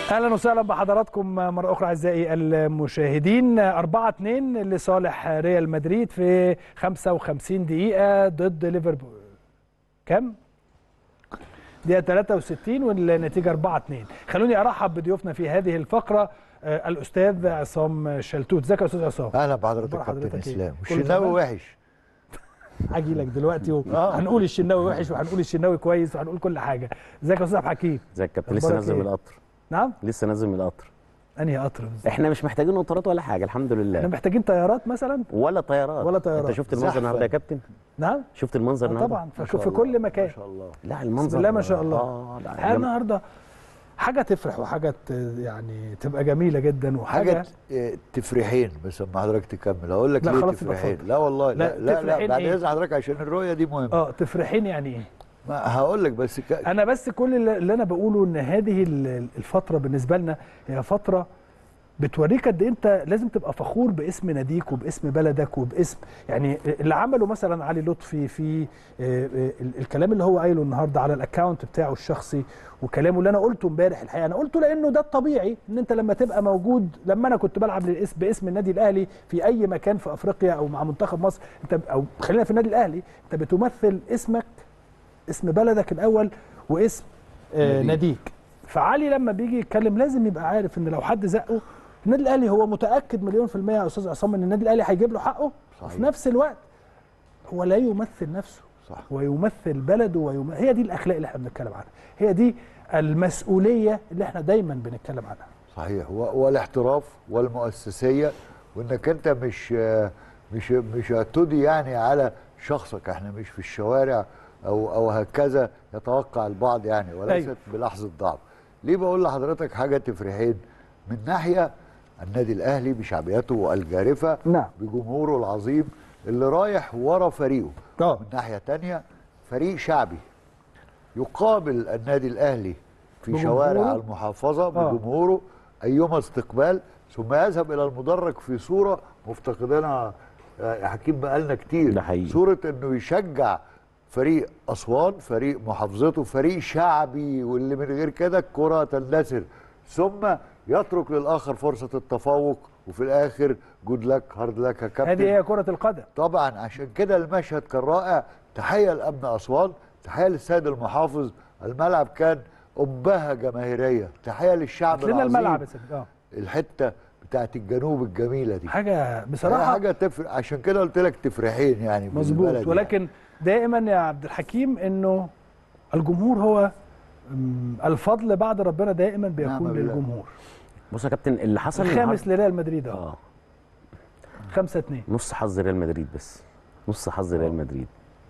اهلا وسهلا بحضراتكم مره اخرى اعزائي المشاهدين 4 2 لصالح ريال مدريد في 55 دقيقه ضد ليفربول كم دقيقه 63 والنتيجه 4 2 خلوني ارحب بضيوفنا في هذه الفقره آه، الاستاذ عصام شلتوت ازيك يا استاذ عصام اهلا بحضرتك أخبار كابتن حضرتك إيه؟ اسلام كله الشناوي تمام؟ وحش هاجي لك دلوقتي آه. وهنقول الشناوي وحش وهنقول الشناوي كويس وهنقول كل حاجه ازيك يا استاذ عبد الحكيم ازيك يا كابتن لسه أخبارك نازل إيه؟ من القطر نعم لسه نازل من القطر انهي قطر بالظبط؟ احنا مش محتاجين قطارات ولا حاجه الحمد احنا لله محتاجين طيارات مثلا ولا طيارات ولا طيارات. انت شفت المنظر زحفة. النهارده يا كابتن نعم شفت المنظر آه النهارده طبعا ما في, شاء في الله، كل مكان ما شاء الله لا المنظر بسم الله ما شاء الله اه لا الحقيقه لما- النهارده حاجه تفرح وحاجه ت- يعني تبقى جميله جدا وحاجه حاجه ت- تفرحين بس اما حضرتك تكمل اقول لك لا ليه خلاص يبقى تفرحين اتفضل. لا والله لا، لا لا, لا تفرحين بعد إيه؟ اذن حضرتك عشان الرؤيه دي مهمه اه تفرحين يعني ايه ما هقول لك بس ك... انا بس كل اللي اللي انا بقوله ان هذه ال- الفتره بالنسبه لنا هي فتره بتوريك قد إيه انت لازم تبقى فخور باسم ناديك وباسم بلدك وباسم يعني اللي عمله مثلا علي لطفي في آه، آه، ال- الكلام اللي هو قايله النهارده على الاكونت بتاعه الشخصي وكلامه اللي انا قلته امبارح الحقيقه انا قلته لانه ده الطبيعي ان انت لما تبقى موجود لما انا كنت بلعب للاسم باسم النادي الاهلي في اي مكان في افريقيا او مع منتخب مصر انت او خلينا في النادي الاهلي انت بتمثل اسمك اسم بلدك الاول واسم آه ناديك. ناديك فعلي لما بيجي يتكلم لازم يبقى عارف ان لو حد زقه النادي الاهلي هو متاكد مليون في الميه يا استاذ عصام ان النادي الاهلي هيجيب له حقه صحيح. وفي نفس الوقت هو لا يمثل نفسه صح ويمثل بلده ويم... هي دي الاخلاق اللي احنا بنتكلم عنها هي دي المسؤوليه اللي احنا دايما بنتكلم عنها صحيح و- والاحتراف والمؤسسيه وانك انت مش مش مش هتدي يعني على شخصك احنا مش في الشوارع او او هكذا يتوقع البعض يعني وليست أيوة. بلحظه ضعف ليه بقول لحضرتك حاجه تفرحين من ناحيه النادي الاهلي بشعبيته الجارفه نعم. بجمهوره العظيم اللي رايح ورا فريقه اه من ناحيه تانية فريق شعبي يقابل النادي الاهلي في بجمهوره؟ شوارع المحافظه آه. بجمهوره ايما استقبال ثم يذهب الى المدرج في صوره مفتقدينها آه، يا حكيم بقالنا كتير ده حقيقي. صوره انه يشجع فريق اسوان فريق محافظته فريق شعبي واللي من غير كده الكره تندثر ثم يترك للاخر فرصه التفوق وفي الاخر جود لك هارد لك يا كابتن هذه هي كره القدم طبعا عشان كده المشهد كان رائع تحيه لامن اسوان تحيه للسيد المحافظ الملعب كان قبهه جماهيريه تحيه للشعب لنا العظيم الملعب يا سيدي اه الحته بتاعت الجنوب الجميله دي حاجه صراحه بصراحه حاجه تفرق عشان كده قلت لك تفرحين يعني مظبوط بالبلد ولكن دائما يا عبد الحكيم انه الجمهور هو مم، الفضل بعد ربنا دائما بيكون نعم بالله. للجمهور بص يا كابتن اللي حصل الخامس النهاردة- لريال مدريد اهو اه 5 2 نص حظ ريال مدريد بس نص حظ ريال مدريد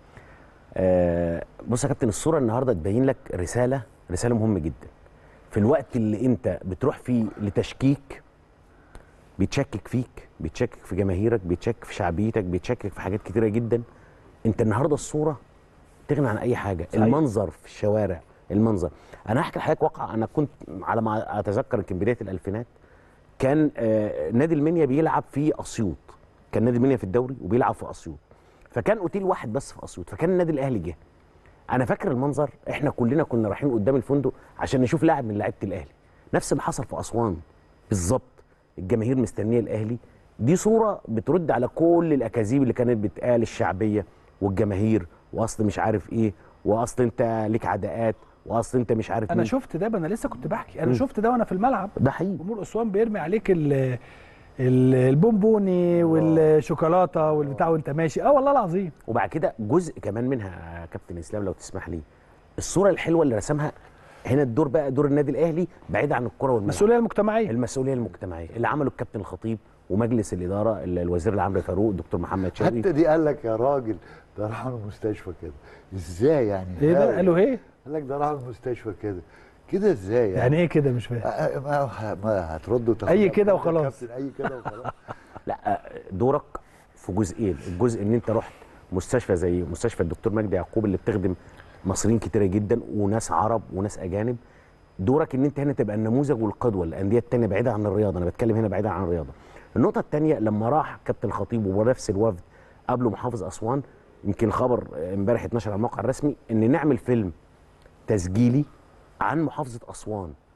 آه بص يا كابتن الصوره النهارده تبين لك رساله رساله مهمه جدا في الوقت اللي انت بتروح فيه لتشكيك بيتشكك فيك بيتشكك في جماهيرك بيتشكك في شعبيتك بيتشكك في حاجات كتيره جدا انت النهارده الصوره تغني عن اي حاجه صحيح. المنظر في الشوارع المنظر انا هحكي لحضرتك واقع انا كنت على ما اتذكر يمكن بدايه الالفينات كان آه، نادي المنيا بيلعب في اسيوط كان نادي المنيا في الدوري وبيلعب في اسيوط فكان اوتيل واحد بس في اسيوط فكان النادي الاهلي جه انا فاكر المنظر احنا كلنا كنا رايحين قدام الفندق عشان نشوف لاعب من لعيبه الاهلي نفس اللي حصل في اسوان بالظبط الجماهير مستنيه الاهلي دي صوره بترد على كل الاكاذيب اللي كانت بتقال الشعبيه والجماهير واصل مش عارف ايه واصل انت ليك عداءات واصل انت مش عارف انا مين. شفت ده انا لسه كنت بحكي انا مم. شفت ده وانا في الملعب ده حقيقي جمهور اسوان بيرمي عليك ال ال- البونبوني والشوكولاته والبتاع وانت ماشي اه والله العظيم وبعد كده جزء كمان منها يا كابتن اسلام لو تسمح لي الصوره الحلوه اللي رسمها هنا الدور بقى دور النادي الاهلي بعيد عن الكره والملعب المسؤوليه المجتمعيه المسؤوليه المجتمعيه اللي عمله الكابتن الخطيب ومجلس الاداره ال- الوزير العام فاروق الدكتور محمد شوقي حتى دي قال لك يا راجل ده راح المستشفى كده ازاي يعني ايه ده قالوا ايه قال لك ده راح المستشفى كده كده ازاي يعني, يعني ايه كده مش فاهم آه، ما, ما هتردوا تاخدوا أي كده أفكار وخلاص. الكابتن، اي كده وخلاص لا دورك في جزئين الجزء ان انت رحت مستشفى زي مستشفى الدكتور مجدي يعقوب اللي بتخدم مصريين كتيره جدا وناس عرب وناس اجانب دورك ان انت هنا تبقى النموذج والقدوه للانديه التانيه بعيده عن الرياضه انا بتكلم هنا بعيدا عن الرياضه النقطه الثانيه لما راح كابتن الخطيب ونفس الوفد قبله محافظ اسوان يمكن الخبر امبارح اتنشر على الموقع الرسمي ان نعمل فيلم تسجيلي عن محافظه اسوان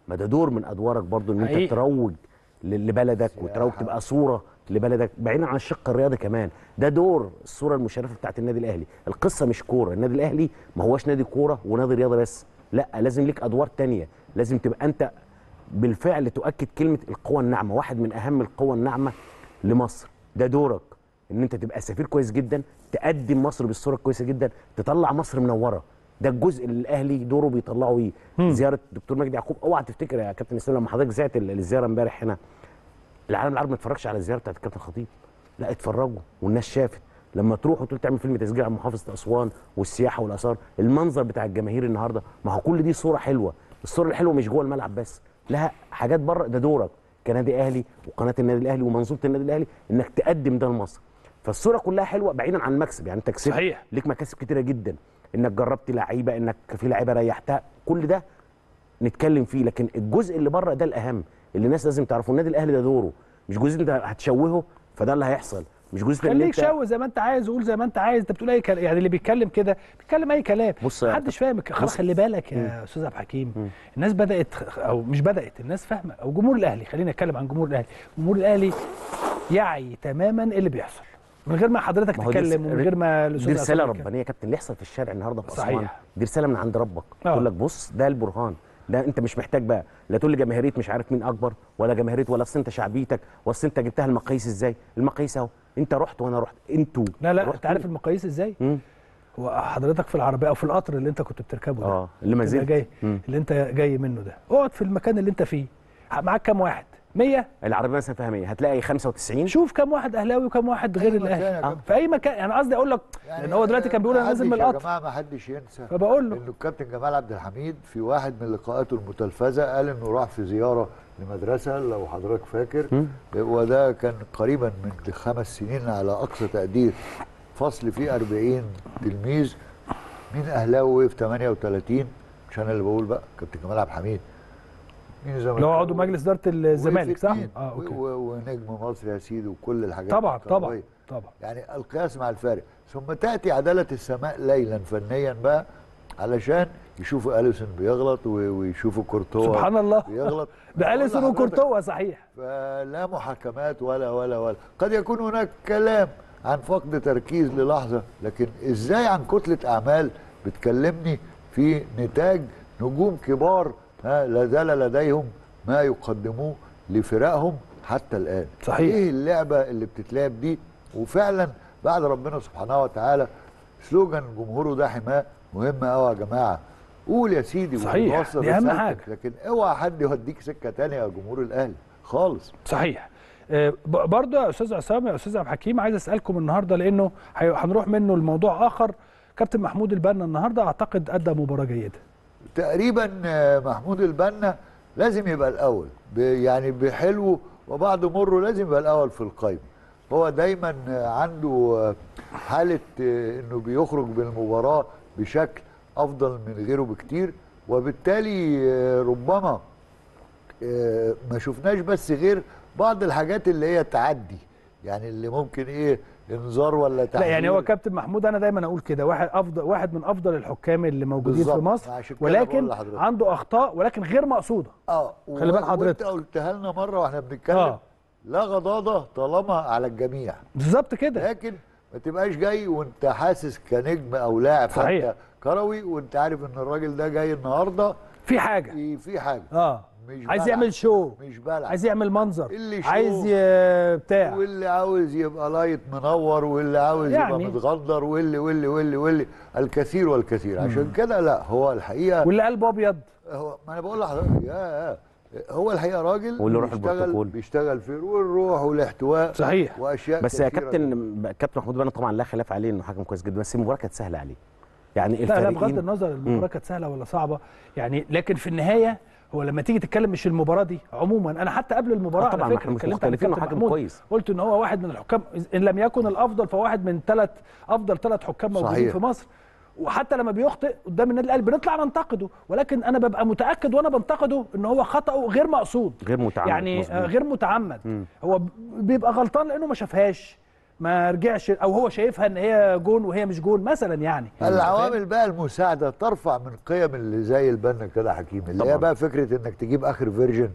ما ده دور من ادوارك برضو ان حقيقي. انت تروج ل- لبلدك وتروج تبقى صوره لبلدك بعيدا عن الشق الرياضي كمان ده دور الصوره المشرفه بتاعت النادي الاهلي القصه مش كوره النادي الاهلي ما هوش نادي كوره ونادي رياضه بس لا لازم ليك ادوار تانية لازم تبقى انت بالفعل تؤكد كلمه القوه الناعمه واحد من اهم القوى الناعمه لمصر ده دورك ان انت تبقى سفير كويس جدا تقدم مصر بالصوره الكويسه جدا تطلع مصر منوره ده الجزء اللي الاهلي دوره بيطلعه ايه زياره الدكتور مجدي يعقوب اوعى تفتكر يا كابتن اسلام لما حضرتك زعت ال- الزياره امبارح هنا العالم العربي ما اتفرجش على الزياره بتاعت الكابتن خطيب لا اتفرجوا والناس شافت لما تروح وتقول تعمل فيلم تسجيل عن محافظه اسوان والسياحه والاثار المنظر بتاع الجماهير النهارده ما هو كل دي صوره حلوه الصوره الحلوه مش جوه الملعب بس لها حاجات بره ده دورك كنادي اهلي وقناه النادي الاهلي ومنظومه النادي الاهلي انك تقدم ده لمصر فالصوره كلها حلوه بعيدا عن المكسب يعني انت كسبت صحيح. ليك مكاسب كتيره جدا انك جربت لعيبه انك في لعيبه ريحتها كل ده نتكلم فيه لكن الجزء اللي بره ده الاهم اللي الناس لازم تعرفه النادي الاهلي ده دوره مش جزء انت هتشوهه فده اللي هيحصل مش جزء اللي خليك انت شاوي زي ما انت عايز وقول زي ما انت عايز انت بتقول اي كلام يعني اللي بيتكلم كده بيتكلم اي كلام بص يا محدش فاهم الك- خلاص بص. خلي بالك يا استاذ عبد الحكيم الناس بدات او مش بدات الناس فاهمه او جمهور الاهلي خلينا نتكلم عن جمهور الاهلي جمهور الاهلي يعي تماما إيه اللي بيحصل من غير ما حضرتك ما هو دي تتكلم رس- ومن غير ما دي الاستاذ رساله عصام يتكلم. ربانيه يا كابتن اللي يحصل في الشارع النهارده في صحيح. اسوان دي رساله من عند ربك آه. يقول لك بص ده البرهان ده انت مش محتاج بقى لا تقول لي جماهيريه مش عارف مين اكبر ولا جماهيريه ولا اصل انت شعبيتك واصل انت جبتها المقاييس ازاي المقاييس اهو انت رحت وانا رحت انتوا لا لا رحتوا. انت عارف المقاييس ازاي مم. هو حضرتك في العربيه او في القطر اللي انت كنت بتركبه ده اه اللي ما تبقى زلت جاي مم. اللي انت جاي منه ده اقعد في المكان اللي انت فيه معاك كام واحد 100 العربيه مثلا فيها 100 هتلاقي 95 شوف كام واحد اهلاوي وكام واحد غير أي مكان الاهلي يا آه. كابتن. في اي مكان يعني قصدي اقول لك لان هو دلوقتي كان بيقول انا نازل من محدش يا القطر جماعه ما حدش ينسى فبقول له انه الكابتن جمال عبد الحميد في واحد من لقاءاته المتلفزه قال انه راح في زياره لمدرسه لو حضرتك فاكر وده كان قريبا من خمس سنين على اقصى تقدير فصل فيه 40 تلميذ مين اهلاوي في 38 مش انا اللي بقول بقى كابتن جمال عبد الحميد مين اللي هو عضو مجلس اداره الزمالك صح؟ اه اه اوكي ونجم مصر يا سيدي وكل الحاجات طبعا طبعا الكروية. طبعا يعني القياس مع الفارق ثم تاتي عداله السماء ليلا فنيا بقى علشان يشوفوا اليسون بيغلط و- ويشوفوا كورتوا سبحان الله بيغلط ده اليسون بقول لحضرتك، وكورتوا صحيح فلا محاكمات ولا ولا ولا قد يكون هناك كلام عن فقد تركيز للحظه لكن ازاي عن كتله اعمال بتكلمني في نتاج نجوم كبار ها لا زال لديهم ما يقدموه لفرقهم حتى الان صحيح. ايه اللعبه اللي بتتلعب دي وفعلا بعد ربنا سبحانه وتعالى سلوجان جمهوره ده حماه مهم قوي يا جماعه قول يا سيدي صحيح، ووصل دي أهم رسالتك، حاجة. لكن اوعى حد يوديك سكه تانية يا جمهور الاهلي خالص صحيح آه، ب- برضه يا استاذ عصام يا استاذ عبد الحكيم عايز اسالكم النهارده لانه هي- هنروح منه لموضوع اخر كابتن محمود البنا النهارده اعتقد ادى مباراه جيده تقريبا آه، محمود البنا لازم يبقى الاول ب- يعني بحلو وبعد مره لازم يبقى الاول في القائمه هو دايما آه، عنده آه، حاله آه، انه بيخرج بالمباراه بشكل افضل من غيره بكتير وبالتالي آه، ربما آه، ما شفناش بس غير بعض الحاجات اللي هي تعدي يعني اللي ممكن ايه انذار ولا لا تحذير يعني هو كابتن محمود انا دايما اقول كده واحد افضل واحد من افضل الحكام اللي موجودين في بالظبط، مصر عشان كده بقول ولكن لحضرتك. عنده اخطاء ولكن غير مقصوده اه خلي بال و- حضرتك. وانت قلتها لنا مره واحنا بنتكلم آه. آه. لا غضاضه طالما على الجميع بالظبط كده لكن ما تبقاش جاي وانت حاسس كنجم او لاعب صحيح. حتى كروي وانت عارف ان الراجل ده جاي النهارده في حاجه في في حاجه اه مش عايز بلعب. يعمل شو مش بلعب عايز يعمل منظر اللي شو. عايز ي... بتاع واللي عاوز يبقى لايت منور واللي عاوز يعني. يبقى متغدر واللي واللي واللي واللي الكثير والكثير عشان كده لا هو الحقيقه واللي قلبه ابيض هو ما انا بقول لحضرتك يا يا هو الحقيقه راجل واللي يروح بيشتغل البروتوكول. بيشتغل في والروح والاحتواء صحيح واشياء بس يا كثيرة كابتن كابتن محمود بنا طبعا لا خلاف عليه انه حكم كويس جدا بس المباراه كانت سهله عليه يعني لا لا بغض الفريقين النظر المباراه كانت سهله ولا صعبه يعني لكن في النهايه هو لما تيجي تتكلم مش المباراه دي عموما انا حتى قبل المباراه آه طبعاً، على ما فكره احنا مش اتكلمت عن مختلفين كابتن وحكم محمود، كويس. قلت ان هو واحد من الحكام ان لم يكن الافضل فواحد من ثلاث افضل ثلاث حكام موجودين صحيح. في مصر وحتى لما بيخطئ قدام النادي الاهلي بنطلع ننتقده ولكن انا ببقى متاكد وانا بنتقده ان هو خطاه غير مقصود غير متعمد يعني مظبوط. آه، غير متعمد هو ب- بيبقى غلطان لانه ما شافهاش ما رجعش او هو شايفها ان هي جون وهي مش جون مثلا يعني العوامل بقى المساعده ترفع من قيم اللي زي البنا كده حكيم اللي هي طبعاً. بقى فكره انك تجيب اخر فيرجن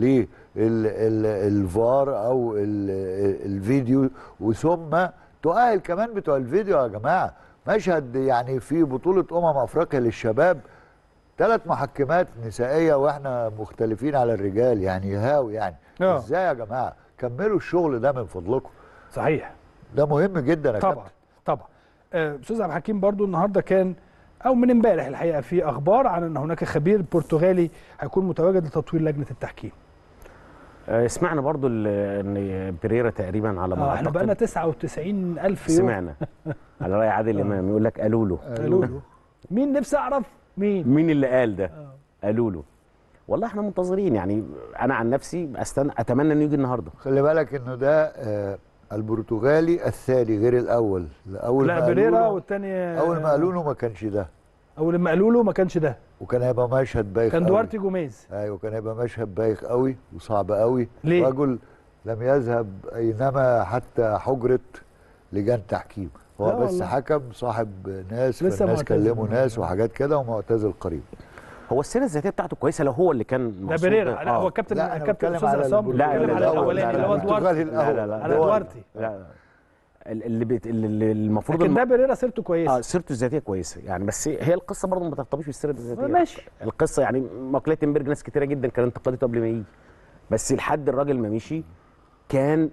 للفار او ال- الفيديو وثم تؤهل كمان بتوع الفيديو يا جماعه مشهد يعني في بطوله امم افريقيا للشباب ثلاث محكمات نسائيه واحنا مختلفين على الرجال يعني هاو يعني آه. ازاي يا جماعه كملوا الشغل ده من فضلكم صحيح ده مهم جدا يا طبعا كابتن. طبعا آه، استاذ عبد الحكيم برضو النهارده كان او من امبارح الحقيقه في اخبار عن ان هناك خبير برتغالي هيكون متواجد لتطوير لجنه التحكيم آه، سمعنا برضو ال- ان بيريرا تقريبا على ما اه احنا بقالنا اعتقد 99 الف يوم سمعنا على راي عادل امام يقول لك قالوا له قالوا له مين نفسي اعرف مين مين اللي قال ده قالوا له والله احنا منتظرين يعني انا عن نفسي استنى اتمنى انه يجي النهارده خلي بالك انه ده آه البرتغالي الثاني غير الاول اول لا ما قالوا بريرا له- والتاني اول ما قالوا له ما كانش ده اول ما قالوا له ما كانش ده وكان هيبقى مشهد بايخ كان قوي. دوارتي جوميز ايوه كان هيبقى مشهد بايخ قوي وصعب قوي ليه؟ رجل لم يذهب اينما حتى حجره لجان تحكيم لا هو بس والله. حكم صاحب ناس لسه فالناس معتزل. كلموا ناس وحاجات كده ومعتزل قريب هو السيره الذاتيه بتاعته كويسه لو هو اللي كان ده مقصود بريرا لا آه. هو الكابتن لا، أنا الكابتن بتكلم استاذ على عصام لا، بيتكلم لا، على لا، الاولاني لا، اللي هو لا، دوارتي البرتغالي لا، لا، الاول لا. على دوارتي لا لا. ال- اللي بيت اللي اللي المفروض لكن الم- ده بريرا سيرته اه كويسه سيرته الذاتيه كويسه يعني بس هي القصه برضه ما ترتبطش بالسيره الذاتيه ماشي. القصه يعني ماكليتنبرج ناس كتيره جدا كانت انتقدته قبل ما يجي بس لحد الراجل ما مشي كان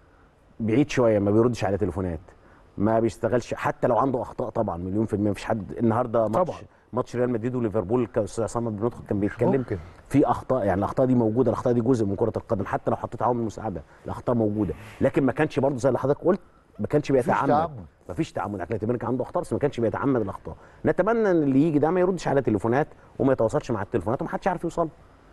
بعيد شويه ما بيردش على تليفونات ما بيشتغلش حتى لو عنده اخطاء طبعا مليون في الميه مفيش حد النهارده ماتش طبعا. ماتش ريال مدريد وليفربول كان استاذ عصام بن ندخل كان بيتكلم ممكن. في اخطاء يعني الاخطاء دي موجوده الاخطاء دي جزء من كره القدم حتى لو حطيت عوامل مساعده الاخطاء موجوده لكن ما كانش برضه زي اللي حضرتك قلت ما كانش بيتعمد تعمد. ما فيش تعمد اتلتيكو كان عنده اخطاء بس ما كانش بيتعمد الاخطاء نتمنى ان اللي يجي ده ما يردش على تليفونات وما يتواصلش مع التليفونات وما حدش عارف يوصل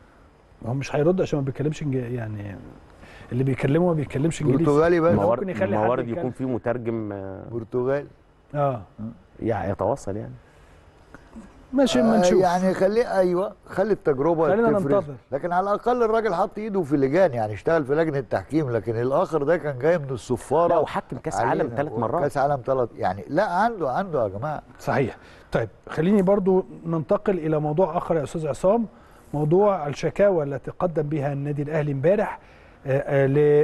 هو مش هيرد عشان ما بيتكلمش إنج- يعني اللي بيكلمه ما بيتكلمش انجليزي برتغالي بقى ممكن موارد يخلي حد موارد يتكلم. يكون في مترجم آه، برتغالي اه يع- يتواصل يعني ماشي ما آه، نشوف يعني خلي ايوه خلي التجربه خلينا تفرز. ننتظر. لكن على الاقل الراجل حط ايده في لجان يعني اشتغل في لجنه تحكيم لكن الاخر ده كان جاي من الصفاره لا وحكم كاس عالم علينا. ثلاث مرات كاس عالم ثلاث يعني لا عنده عنده يا جماعه صحيح طيب خليني برضو ننتقل الى موضوع اخر يا استاذ عصام موضوع الشكاوى التي قدم بها النادي الاهلي امبارح آه، آه،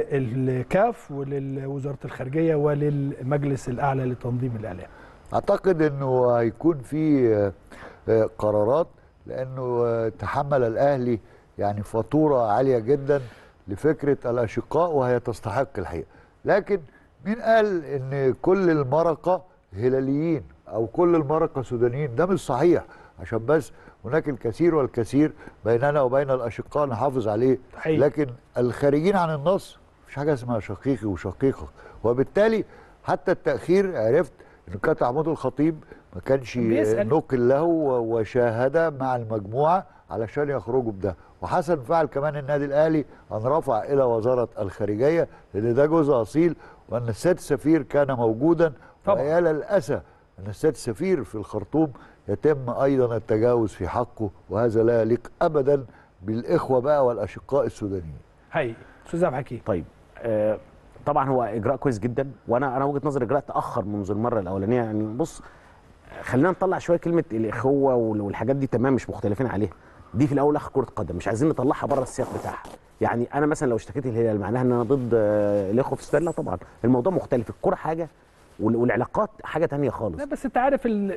للكاف ولوزاره الخارجيه وللمجلس الاعلى لتنظيم الاعلام اعتقد انه هيكون في آه، آه، قرارات لانه آه، تحمل الاهلي يعني فاتوره عاليه جدا لفكره الاشقاء وهي تستحق الحقيقه لكن مين قال ان كل المرقه هلاليين او كل المرقه سودانيين ده مش صحيح عشان بس هناك الكثير والكثير بيننا وبين الاشقاء نحافظ عليه حقيقي. لكن الخارجين عن النص مفيش حاجه اسمها شقيقي وشقيقك وبالتالي حتى التاخير عرفت ان كابتن محمود الخطيب ما كانش بيسأل. نقل له و- وشاهد مع المجموعه علشان يخرجوا بده وحسن فعل كمان النادي الاهلي ان رفع الى وزاره الخارجيه لان ده جزء اصيل وان السيد السفير كان موجودا طبعا. ويا للاسف ان السيد السفير في الخرطوم يتم ايضا التجاوز في حقه وهذا لا يليق ابدا بالاخوه بقى والاشقاء السودانيين حقيقي استاذ عبد الحكيم طيب آه طبعا هو اجراء كويس جدا وانا انا وجهه نظري اجراء تاخر منذ المره الاولانيه يعني بص خلينا نطلع شويه كلمه الاخوه وال- والحاجات دي تمام مش مختلفين عليها دي في الاول والاخر كره قدم مش عايزين نطلعها بره السياق بتاعها يعني انا مثلا لو اشتكيت الهلال معناها ان انا ضد آه، الاخوه في السودان لا طبعا الموضوع مختلف الكره حاجه وال- والعلاقات حاجه تانية خالص لا بس انت عارف ال-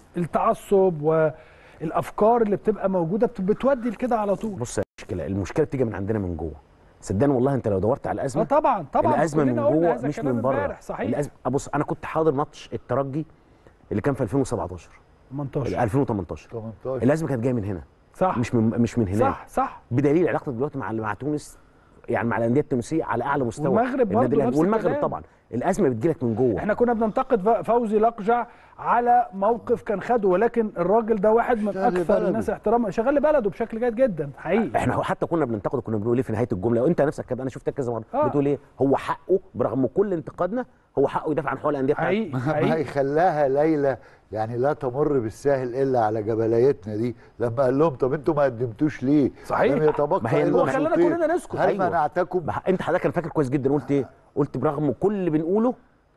التعصب والافكار اللي بتبقى موجوده بت- بتودي لكده على طول بص يا المشكله المشكله بتيجي من عندنا من جوه صدقني والله انت لو دورت على اه الازمه طبعا طبعا الازمه من كلنا قلنا جوه هذا مش الكلام من بره امبارح، صحيح الأزمة بص انا كنت حاضر ماتش الترجي اللي كان في 2017 18 2018 18 الازمه كانت جايه من هنا صح مش من مش من هناك صح صح بدليل علاقتك دلوقتي مع مع تونس يعني مع الانديه التونسيه على اعلى مستوى والمغرب برضه النادي الأهلي. نفس والمغرب الكلام. طبعا الازمه بتجيلك من جوه احنا كنا بننتقد ف- فوزي لقجع على موقف كان خده ولكن الراجل ده واحد من شغال اكثر لبلده. الناس احتراما شغال لبلده بشكل جيد جدا حقيقي احنا حتى كنا بننتقد كنا بنقول ايه في نهايه الجمله وانت نفسك كده انا شفتك كذا مره آه. بتقول ايه هو حقه برغم كل انتقادنا هو حقه يدافع عن حقوق الانديه بتاعته حقيقي ما حقيقي يخلاها ليلى يعني لا تمر بالساهل الا على جبلايتنا دي لما قال لهم طب انتوا ما قدمتوش ليه؟ صحيح. لم يتبقى ما هي إلا هو خلانا صوتين. كلنا نسكت. هل أيوة. منعتكم بح- انت حضرتك انا فاكر كويس جدا قلت ايه قلت برغم كل اللي بنقوله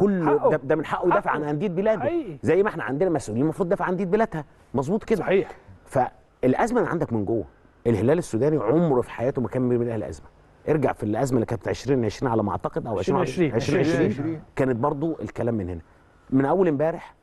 كل حقه. ده, ده من حقه يدافع حقه. عن انديه بلاده حقيقي. زي ما احنا عندنا مسؤولين المفروض تدافع عن انديه بلادها مظبوط كده صحيح فالازمه من عندك من جوه الهلال السوداني عمره في حياته ما كان بيعمل اهل ازمه ارجع في الازمه اللي كانت 2020 على ما اعتقد او 2020. 2020 2020. كانت برضو الكلام من هنا من اول امبارح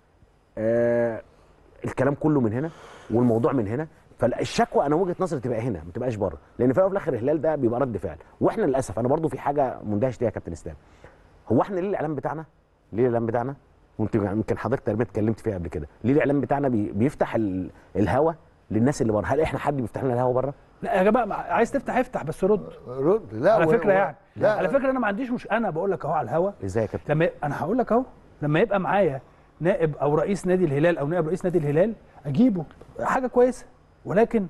آه الكلام كله من هنا والموضوع من هنا فالشكوى انا وجهه نظري تبقى هنا ما تبقاش بره لان في الاول وفي الاخر الهلال ده بيبقى رد فعل واحنا للاسف انا برضو في حاجه مندهش ليها يا كابتن اسلام هو احنا ليه الاعلام بتاعنا ليه الاعلام بتاعنا وانت يمكن حضرتك تقريبا اتكلمت فيها قبل كده ليه الاعلام بتاعنا بي بيفتح ال- الهوا للناس اللي بره هل احنا حد بيفتح لنا الهوا بره لا يا جماعه ما- عايز تفتح افتح بس رد رد لا على و- فكره و- يعني لا على فكره انا ما عنديش مش انا بقول لك اهو على الهوا ازاي يا كابتن لما ي- انا هقول لك اهو لما يبقى معايا نائب او رئيس نادي الهلال او نائب رئيس نادي الهلال اجيبه حاجه كويسه ولكن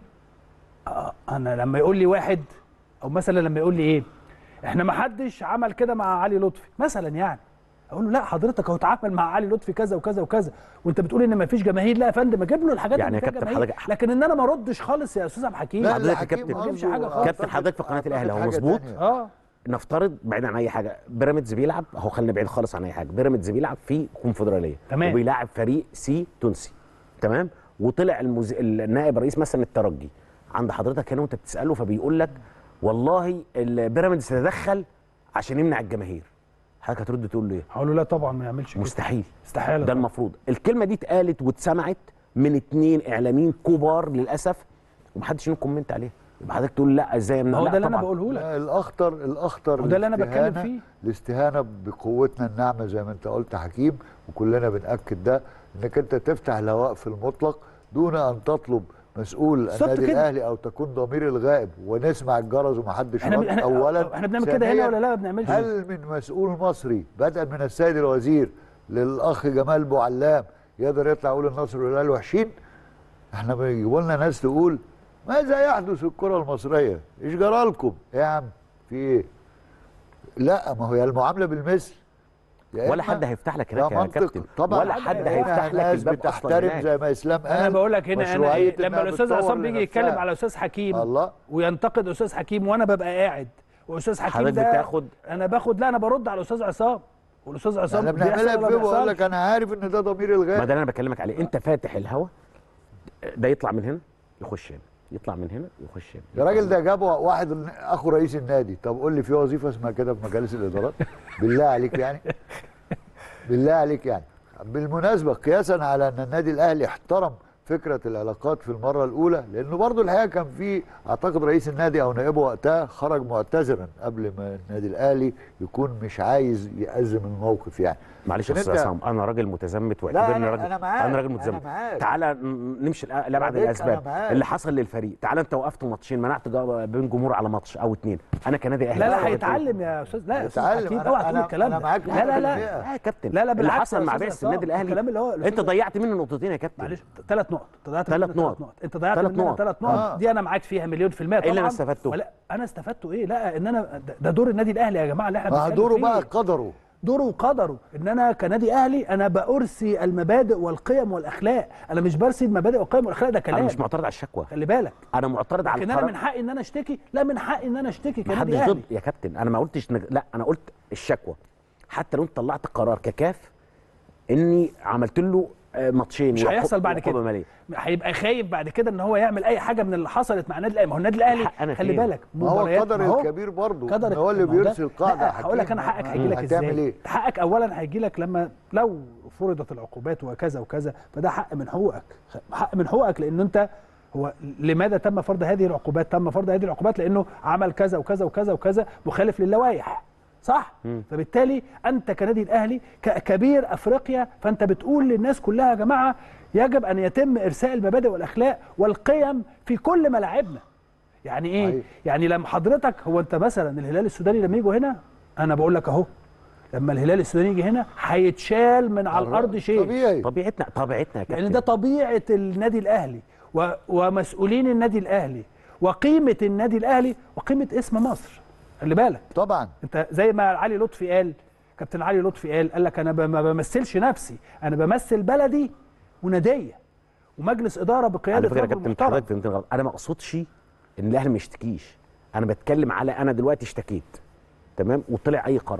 آه انا لما يقول لي واحد او مثلا لما يقول لي ايه احنا ما حدش عمل كده مع علي لطفي مثلا يعني اقول له لا حضرتك هو اتعامل مع علي لطفي كذا وكذا وكذا وانت بتقول ان ما فيش جماهير لا يا فندم اجيب له الحاجات يعني اللي يا فيها كابتن جماهير حضرتك- لكن ان انا ما اردش خالص يا استاذ عبد الحكيم لا، حضرتك لا، يا حكيم كابتن. ما تجيبش قصده حاجة خالص. كابتن أعتقد- حضرتك في قناة الأهلي، هو أعتقد حاجة مظبوط؟ تانية. اه نفترض بعيد عن اي حاجه بيراميدز بيلعب اهو خلينا بعيد خالص عن اي حاجه بيراميدز بيلعب في كونفدراليه تمام. وبيلاعب فريق سي تونسي تمام وطلع المز... النائب رئيس مثلا الترجي عند حضرتك هنا وانت بتساله فبيقول لك والله البيراميدز تدخل عشان يمنع الجماهير حضرتك هترد تقول له ايه هقول له لا طبعا ما يعملش كده مستحيل استحاله ده طبعاً. المفروض الكلمه دي اتقالت واتسمعت من اتنين اعلاميين كبار للاسف ومحدش له كومنت عليها يبقى حضرتك تقول لا ازاي ما هو لا ده اللي انا طبعاً. بقوله لك لا الاخطر الاخطر وده اللي أنا بتكلم الاستهانة- فيه. الاستهانه بقوتنا الناعمه زي ما انت قلت حكيم وكلنا بناكد ده انك انت تفتح الهواء في المطلق دون ان تطلب مسؤول بالظبط النادي كده. الاهلي او تكون ضمير الغائب ونسمع الجرس ومحدش احنا رد احنا اولا احنا بنعمل كده هنا ثانياً، ولا لا ما بنعملش هل من مسؤول مصري بدءا من السيد الوزير للاخ جمال بوعلام يقدر يطلع يقول النصر والهلال وحشين احنا بيجيبوا لنا ناس تقول ماذا يحدث في الكره المصريه ايش جرى لكم يا عم في ايه لا ما هو يا المعامله بالمثل يا ولا إما- حد هيفتح لك ده هناك يا منطق. كابتن طبعا ولا حد إحنا هيفتح لك ناس الباب اصلا بتحترم هناك. زي ما اسلام قال انا بقول لك هنا انا مشروعية إيه لما إنها الاستاذ بتطور عصام بيجي لنفسها. يتكلم على استاذ حكيم الله وينتقد استاذ حكيم وانا ببقى قاعد واستاذ حكيم حضرتك ده بتاخد- انا باخد لا انا برد على الاستاذ عصام والاستاذ عصام احنا بيحصل بنعملها ولا في ما بقول لك بيحصلش. انا عارف ان ده ضمير ما الغائب ده اللي انا بكلمك عليه انت فاتح الهوا ده يطلع من هنا يخش هنا يطلع من هنا يخش هنا يا راجل ده جابوا واحد اخو رئيس النادي طب قول لي في وظيفه اسمها كده في مجالس الادارات بالله عليك يعني بالله عليك يعني بالمناسبه قياسا على ان النادي الاهلي احترم فكره العلاقات في المره الاولى لانه برضه الحقيقه كان في اعتقد رئيس النادي او نائبه وقتها خرج معتذرا قبل ما النادي الاهلي يكون مش عايز يأزم الموقف يعني معلش يا لكن استاذ أنت- عصام انا راجل متزمت لا، واعتبرني أنا- راجل أنا معاك، انا راجل أنا متزمت معاك. تعالى ن- نمشي الأ- لابعد بعدين أنا الاسباب معاك. اللي حصل للفريق تعالى انت وقفت ماتشين منعت جا- بين جمهور على ماتش او اتنين انا كنادي اهلي لا لا أقدر أقول- هيتعلم يا استاذ لا يا استاذ هيتعلم. حكيم أنا- اوعى تقول أنا- الكلام أنا ده معاك لا لا لا بالمية. لا يا كابتن لا لا اللي بالعكس حصل يا مع أستاذ بعثه النادي عصام، الاهلي الكلام اللي هو انت الأستاذ- ضيعت منه نقطتين يا كابتن معلش ثلاث نقط ضيعت ثلاث مننا نقط. انت ضيعت ثلاث مننا نقط. ثلاث نقط آه. دي انا معاك فيها مليون في المية إيه اللي طبعا أنا استفدته؟ ولا انا استفدته ايه لا ان انا ده- ده دور النادي الاهلي يا جماعه اللي احنا ما بنتكلم دوره فيه. بقى قدره دوره وقدره ان انا كنادي اهلي انا بارسي المبادئ والقيم والاخلاق انا مش برسي المبادئ والقيم والاخلاق ده انا كلام مش معترض على الشكوى خلي بالك انا معترض على لكن انا القرار من حقي ان انا اشتكي لا من حقي ان انا اشتكي ما كنادي حدش اهلي ضد يا كابتن انا ما قلتش نج... لا انا قلت الشكوى حتى لو انت طلعت قرار ككاف اني عملت له آه، ماتشين مش وعقو- هيحصل بعد وعقوبة كده مالية. هيبقى خايف بعد كده ان هو يعمل اي حاجه من اللي حصلت مع النادي الاهلي ما هو النادي الاهلي الحق أنا خلي فين؟ بالك ما هو مباريات- القدر ما هو الكبير برضه قدر ان هو اللي ما ده- بيرسي القاعده لا هقول لك انا حكيم. حقك هيجي لك ازاي هتعمل ايه؟ حقك اولا هيجي لك لما لو فرضت العقوبات وكذا وكذا فده حق من حقوقك حق من حقوقك لان انت هو لماذا تم فرض هذه العقوبات تم فرض هذه العقوبات لانه عمل كذا وكذا وكذا وكذا مخالف للوائح صح فبالتالي انت كنادي الاهلي ككبير افريقيا فانت بتقول للناس كلها يا جماعه يجب ان يتم ارساء المبادئ والاخلاق والقيم في كل ملاعبنا يعني ايه صحيح. يعني لما حضرتك هو انت مثلا الهلال السوداني لما يجوا هنا انا بقول لك اهو لما الهلال السوداني يجي هنا هيتشال من على الارض شيء طبيعي طبيعتنا طبيعتنا يا كابتن لان ده طبيعه النادي الاهلي و... ومسؤولين النادي الاهلي وقيمه النادي الاهلي وقيمه اسم مصر خلي بالك طبعا انت زي ما علي لطفي قال كابتن علي لطفي قال قال لك انا ب- ما بمثلش نفسي انا بمثل بلدي وناديه ومجلس اداره على بقياده فكره يا رجل كابتن محترم حضرتك فهمتني غلط انا ما اقصدش ان الاهلي ما يشتكيش انا بتكلم على انا دلوقتي اشتكيت تمام وطلع اي قرار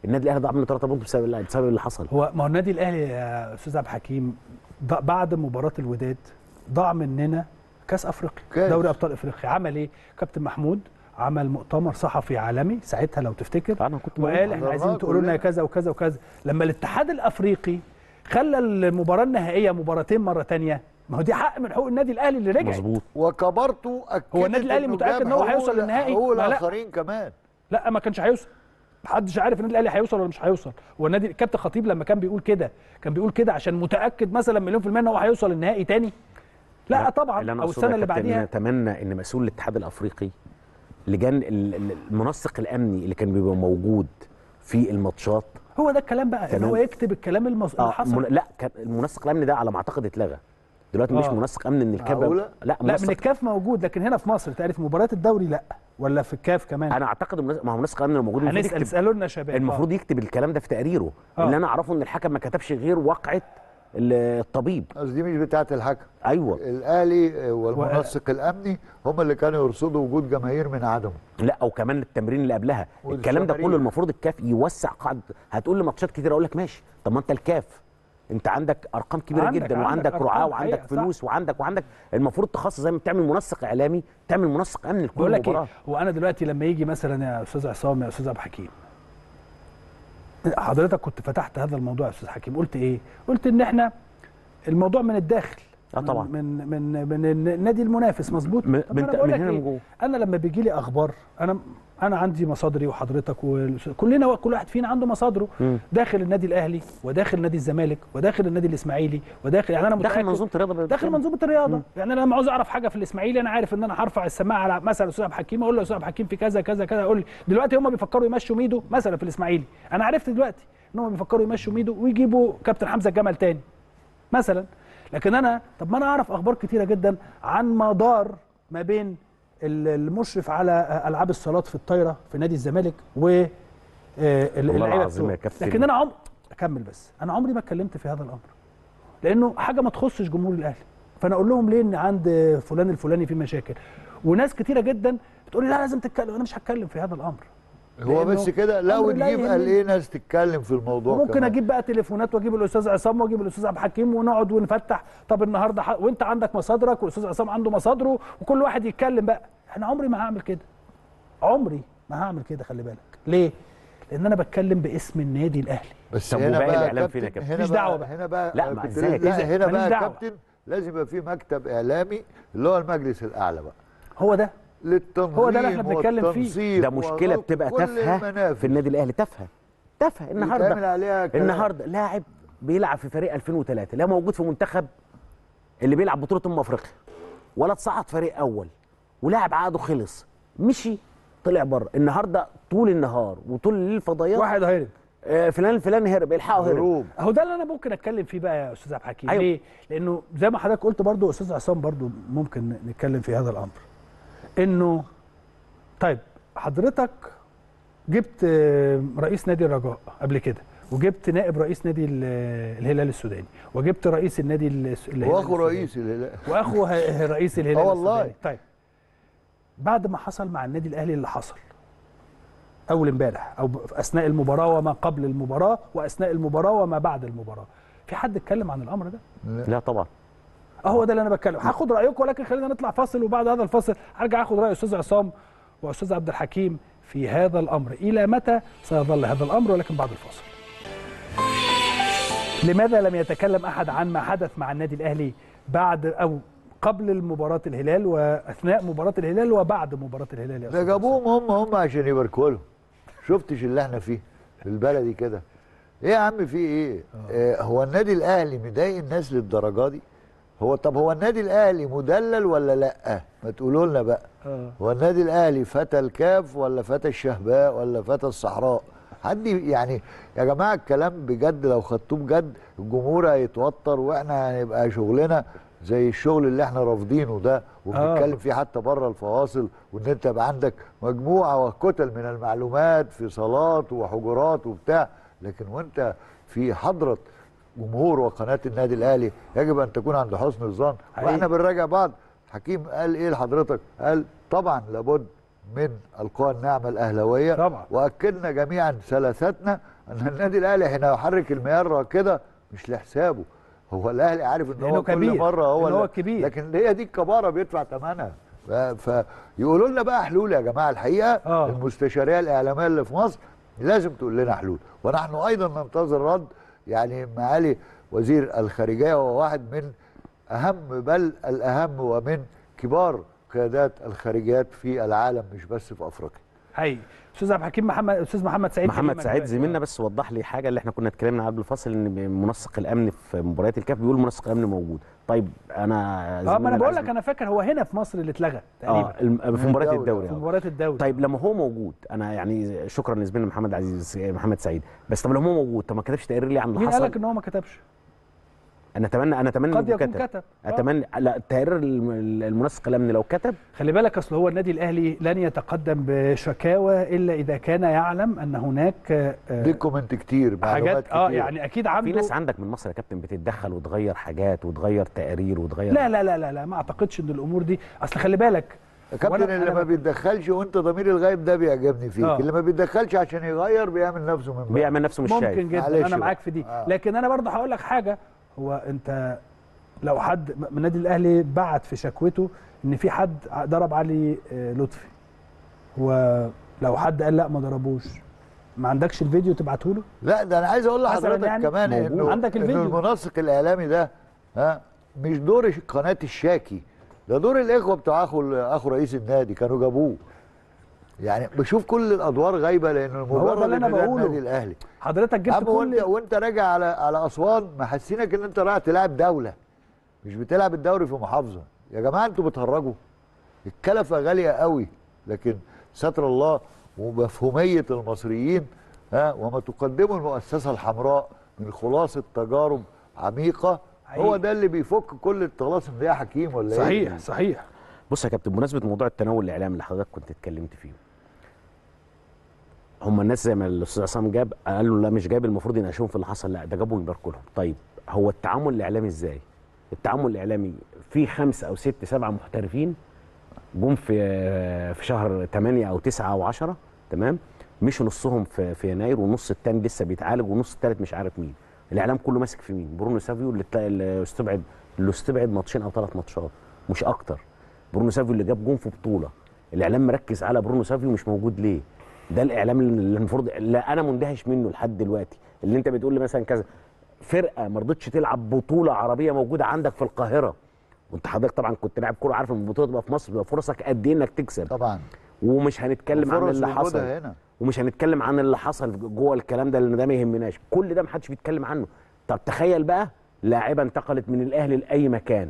النادي الاهلي ضاع منه 3 بونت بسبب بسبب اللي حصل هو ما هو النادي الاهلي يا استاذ عبد الحكيم ض- بعد مباراه الوداد ضاع مننا كاس افريقيا كاس. دوري ابطال افريقيا عمل ايه كابتن محمود عمل مؤتمر صحفي عالمي ساعتها لو تفتكر انا كنت وقال احنا عايزين حضرناه تقولوا لنا كلنا. كذا وكذا وكذا لما الاتحاد الافريقي خلى المباراه النهائيه مباراتين مره تانية ما هو دي حق من حقوق النادي الاهلي اللي رجع مظبوط وكبرته اكدت هو النادي الأهلي إنه متأكد جاب إن هو هيوصل حقوق- للنهائي؟ حقوق ما لا. الاخرين كمان لا ما كانش هيوصل محدش عارف النادي الاهلي هيوصل ولا مش هيوصل هو النادي كابتن خطيب لما كان بيقول كده كان بيقول كده عشان متاكد مثلا مليون في الميه ان هو هيوصل النهائي تاني لا طبعا اللي أنا او أقصده السنه يا اللي كابتن إن بعديها اتمنى ان مسؤول الاتحاد الافريقي لجان ال- ال- المنسق الامني اللي كان بيبقى موجود في الماتشات هو ده الكلام بقى ان تمام. هو يكتب الكلام المص... اللي اه حصل من... لا كان المنسق الامني ده على ما اعتقد اتلغى دلوقتي مش آه. منسق امن ان الكاف معقولة؟ لا لا منسق من الكاف موجود لكن هنا في مصر تعرف مباريات الدوري لا ولا في الكاف كمان انا اعتقد المنسق- ما هو منسق الامن الموجود المفروض هنسال يكتب اسالوا لنا يا شباب المفروض يكتب الكلام ده في تقريره آه. اللي انا اعرفه ان الحكم ما كتبش غير واقعه ال- الطبيب قصدي مش بتاعه الحكم ايوه الاهلي والمنسق الامني هم اللي كانوا يرصدوا وجود جماهير من عدمه لا او كمان التمرين اللي قبلها الكلام ده والتمارين. كله المفروض الكاف يوسع قاعده هتقول لي ماتشات كتير اقول لك ماشي طب ما انت الكاف انت عندك ارقام كبيره عندك- جدا عندك وعندك أرقام رعاه وعندك حقيقة، صح. فلوس وعندك وعندك المفروض تخصص زي ما بتعمل منسق اعلامي تعمل منسق امني بقول لكل لك ايه مباراه هو انا دلوقتي لما يجي مثلا يا استاذ عصام يا استاذ عبد الحكيم حضرتك كنت فتحت هذا الموضوع يا استاذ حكيم قلت ايه قلت ان احنا الموضوع من الداخل آه طبعا. من من من, من النادي المنافس مظبوط من- طب من- أنا بقول من لك هنا إيه؟ من جوه. انا لما بيجي لي اخبار انا انا عندي مصادري وحضرتك وكلنا كل واحد فينا عنده مصادره مم. داخل النادي الاهلي وداخل نادي الزمالك وداخل النادي الاسماعيلي وداخل يعني انا داخل متأكد منظومه الرياضه داخل منظومه الرياضه يعني انا لما عاوز اعرف حاجه في الاسماعيلي انا عارف ان انا هرفع السماعه على مثلا استاذ عبد الحكيم اقول له يا استاذ عبد الحكيم في كذا كذا كذا يقول لي دلوقتي هم بيفكروا يمشوا ميدو مثلا في الاسماعيلي انا عرفت دلوقتي ان هم بيفكروا يمشوا ميدو ويجيبوا كابتن حمزه الجمل تاني مثلا لكن انا طب ما انا اعرف اخبار كتيره جدا عن مدار ما بين ال- المشرف على العاب الصالات في الطايره في نادي الزمالك و آه، ال- والله اللعيبه العظيم بتوعه. يا كابتن. لكن انا عم اكمل بس انا عمري ما اتكلمت في هذا الامر لانه حاجه ما تخصش جمهور الاهلي فانا اقول لهم ليه ان عند فلان الفلاني في مشاكل وناس كتيره جدا بتقول لي لا لازم تتكلم انا مش هتكلم في هذا الامر هو لأنه بس كده لا أمر لا وتجيب قال يهمني. ايه ناس تتكلم في الموضوع ممكن كمان. اجيب بقى تليفونات واجيب الاستاذ عصام واجيب الاستاذ عبد الحكيم ونقعد ونفتح طب النهارده ح... وانت عندك مصادرك والاستاذ عصام عنده مصادره وكل واحد يتكلم بقى انا عمري ما هعمل كده عمري ما هعمل كده خلي بالك ليه لان انا بتكلم باسم النادي الاهلي بس طب هنا وباقي بقى الإعلام كابتن فين يا كابتن؟ هنا مفيش بقى دعوة بقى. هنا بقى لا، آه، ما كنت إزاي؟ لسه- إذا- هنا ماليش بقى دعوة. كابتن لازم يبقى في مكتب اعلامي اللي هو المجلس الاعلى بقى هو ده للتنظيم هو ده اللي إحنا بنتكلم فيه. والتنسيق ده مشكله وغلق بتبقى كل تافهه المنافذ. في النادي الاهلي تافهه تافهه بيتعمل النهارده عليها كلام. النهارده لاعب بيلعب في فريق 2003 لا موجود في منتخب اللي بيلعب بطوله امم افريقيا ولا اتصعد فريق اول ولاعب عقده خلص مشي طلع بره النهارده طول النهار وطول الليل فضايات واحد هيرب آه، فلان الفلاني هرب الحقه هرب هروب اهو ده اللي انا ممكن اتكلم فيه بقى يا استاذ عبد الحكيم أيوة. ليه لانه زي ما حضرتك قلت برضو استاذ عصام برضو ممكن نتكلم في هذا الامر انه طيب حضرتك جبت آه، رئيس نادي الرجاء قبل كده وجبت نائب رئيس نادي ال- الهلال السوداني وجبت رئيس النادي الس- الهلال واخو السوداني. رئيس الهلال واخو ه- رئيس الهلال آه والله. السوداني طيب بعد ما حصل مع النادي الاهلي اللي حصل اول امبارح او ب- في اثناء المباراه وما قبل المباراه واثناء المباراه وما بعد المباراه في حد اتكلم عن الامر ده لا طبعا اهو ده اللي انا بتكلم هاخد رايكم ولكن خلينا نطلع فاصل وبعد هذا الفاصل هرجع اخد راي استاذ عصام واستاذ عبد الحكيم في هذا الامر الى متى سيظل هذا الامر ولكن بعد الفاصل لماذا لم يتكلم احد عن ما حدث مع النادي الاهلي بعد او قبل مباراة الهلال واثناء مباراة الهلال وبعد مباراة الهلال يا ده أستاذ جابوهم هم هم عشان يباركوا لهم شفتش اللي احنا فيه في البلدي كده ايه يا عم في ايه آه هو النادي الاهلي مضايق الناس للدرجه دي هو طب هو النادي الاهلي مدلل ولا لا ما تقولوا لنا بقى آه. هو النادي الاهلي فتى الكاف ولا فتى الشهباء ولا فتى الصحراء حد يعني يا جماعه الكلام بجد لو خدتوه بجد الجمهور هيتوتر واحنا هنبقى شغلنا زي الشغل اللي احنا رافضينه ده وبنتكلم آه. فيه حتى بره الفواصل وان انت يبقى عندك مجموعه وكتل من المعلومات في صالات وحجرات وبتاع لكن وانت في حضره جمهور وقناه النادي الاهلي يجب ان تكون عند حسن الظن حقيقي. واحنا بنراجع بعض حكيم قال ايه لحضرتك قال طبعا لابد من القوى الناعمه الاهلاويه طبعا. واكدنا جميعا ثلاثتنا ان النادي الاهلي حين يحرك المياه كده مش لحسابه هو الاهلي عارف ان لأنه هو كل كبير، مره هو إن هو اللي- الكبير. لكن هي دي الكباره بيدفع ثمنها ف- فيقولوا لنا بقى حلول يا جماعه الحقيقه آه. المستشاريه الاعلاميه اللي في مصر لازم تقول لنا حلول ونحن ايضا ننتظر رد يعني معالي وزير الخارجيه وهو واحد من اهم بل الاهم ومن كبار قيادات الخارجيات في العالم مش بس في افريقيا حقيقي استاذ عبد الحكيم محمد استاذ محمد سعيد محمد كلمك سعيد دلوقتي. زميلنا بس وضح لي حاجه اللي احنا كنا اتكلمنا قبل الفصل ان منسق الامن في مباريات الكاف بيقول منسق الامن موجود طيب انا اه ما زميلنا انا بقول العزيز- لك انا فاكر هو هنا في مصر اللي اتلغى تقريبا اه الم- في مباريات الدوري. الدوري في آه. مباراه الدوري طيب لما هو موجود انا يعني شكرا لزميلنا محمد عزيز محمد سعيد بس طب لما هو موجود طب ما كتبش تقرير ليه عن اللي مين حصل قال لك ان هو ما كتبش انا اتمنى انا اتمنى قد إنه يكون كتب. كتب آه. اتمنى لا التقرير الم- المنسق الامني لو كتب خلي بالك اصل هو النادي الاهلي لن يتقدم بشكاوى الا اذا كان يعلم ان هناك آه، دي كومنت كتير معلومات حاجات اه كتير. يعني اكيد في عنده ناس عندك من مصر يا كابتن بتتدخل وتغير حاجات وتغير تقارير وتغير لا لا لا لا لا ما اعتقدش ان الامور دي اصل خلي بالك يا كابتن وأنا- اللي أنا ما ب- بيتدخلش وانت ضمير الغايب ده بيعجبني فيك آه. اللي ما بيتدخلش عشان يغير بيعمل نفسه من بره. بيعمل نفسه مش ممكن شايف جدا معلش انا بقى. معاك في دي آه. لكن انا برضه هقول لك حاجه هو انت لو حد من النادي الاهلي بعت في شكوته ان في حد ضرب علي آه، لطفي ولو حد قال لا ما ضربوش ما عندكش الفيديو تبعته له لا ده انا عايز اقول مثلاً لحضرتك يعني كمان موجود. انه عندك إنه الفيديو. المنسق الاعلامي ده ها مش دور ش- قناه الشاكي ده دور الاخوه بتوع اخو اخو رئيس النادي كانوا جابوه يعني بشوف كل الادوار غايبه لان هو ده مجرد اللي أنا ان ده بقوله. النادي الاهلي حضرتك جبت عم وانت كل وانت راجع على على اسوان محسينك ان انت رايح تلعب دوله مش بتلعب الدوري في محافظه يا جماعه انتوا بتهرجوا الكلفه غاليه قوي لكن ستر الله ومفهوميه المصريين ها وما تقدمه المؤسسه الحمراء من خلاصه تجارب عميقه هو حقيقي. ده اللي بيفك كل الطلاسم دي يا حكيم ولا ايه؟ صحيح صحيح بص يا كابتن بمناسبه موضوع التناول الاعلامي اللي حضرتك كنت اتكلمت فيه هم الناس زي ما الاستاذ عصام جاب قالوا لا مش جايب المفروض يناقشوهم في اللي حصل لا ده جابوا يباركوا لهم طيب هو التعامل الاعلامي ازاي التعامل الاعلامي في خمسه او ست سبعه محترفين جم في في شهر 8 او 9 او 10 تمام مشوا نصهم في في يناير والنص الثاني لسه بيتعالج والنص الثالث مش عارف مين الاعلام كله ماسك في مين برونو سافيو اللي تلا- اللي استبعد اللي استبعد ماتشين او ثلاث ماتشات مش اكتر برونو سافيو اللي جاب جون في بطوله الاعلام مركز على برونو سافيو مش موجود ليه ده الاعلام اللي المفروض لا انا مندهش منه لحد دلوقتي اللي انت بتقول لي مثلا كذا فرقه ما رضتش تلعب بطوله عربيه موجوده عندك في القاهره وانت حضرتك طبعا كنت لاعب كوره عارف ان البطوله تبقى في مصر بيبقى فرصك قد ايه انك تكسب طبعا ومش هنتكلم عن وفرص اللي وجودها حصل هنا. ومش هنتكلم عن اللي حصل جوه الكلام ده لان ده ما يهمناش كل ده ما حدش بيتكلم عنه طب تخيل بقى لاعيبه انتقلت من الاهلي لاي مكان